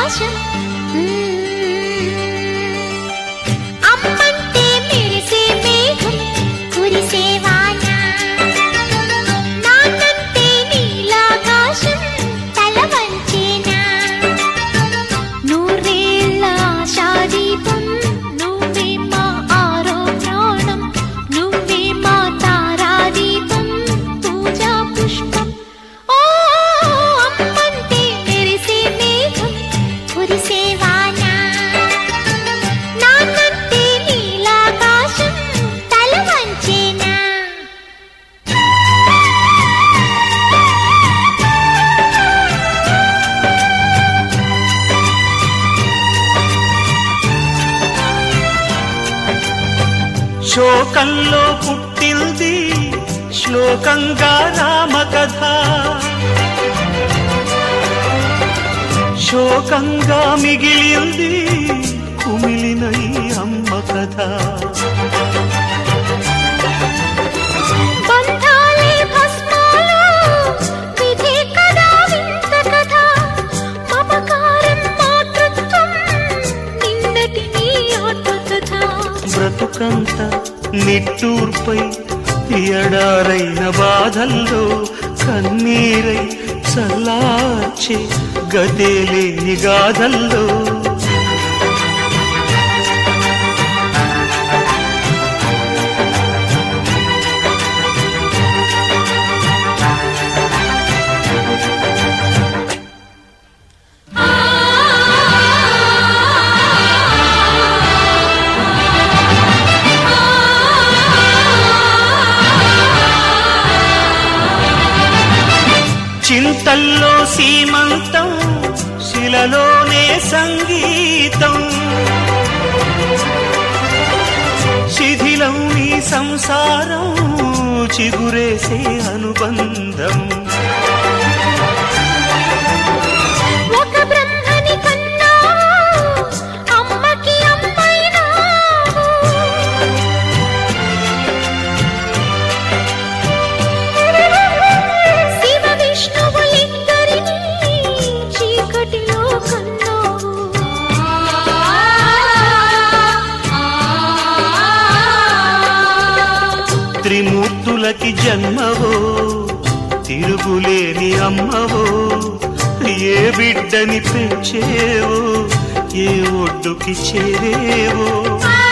నీలాకాశం అమ్మంటే మెరిసే మేఘం కురిసే వాన నాన్నంటే నీలాకాశం తల వంచేనా నూరేళ్ళ ఆశాదీపం నువ్వే మా ఆరో ప్రాణం నువ్వే మా తారాదీపం పూజా పుష్పం ఓ అమ్మంటే మెరిసే మేఘం కురిసే వాన నాన్నంటే నీలాకాశం తల వంచేనా శోకంలో పుట్టింది శ్లోకంగా రామకథ శోకంగా మిగిలింది కుమిలిన ఈ అమ్మ కథ బంధాలే భస్మాలు విధి కదా వింత కథ మమకారం మాతృత్వం నిన్నటి నీ ఆత్మకథ బ్రతుకంత నిట్టూర్పై ఎడారైన బాధల్లో కన్నీరై చల్లార్చే గదే లేని గాథల్లో చింతల్లో సీమంతం శిలలోనే సంగీతం శిథిలం నీ సంసారం చిగురేసే అనుబంధం ఒక బ్రహ్మని కన్నావు అమ్మకి అమ్మైనావు శివ విష్ణువులిద్దరినీ చీకటిలో కన్నావు త్రిమూర్తులకి జన్మవో తిరుగులేని అమ్మవో ఏ బిడ్డని పెంచేవో ఏ ఒడ్డుకి చేరేవో ఆ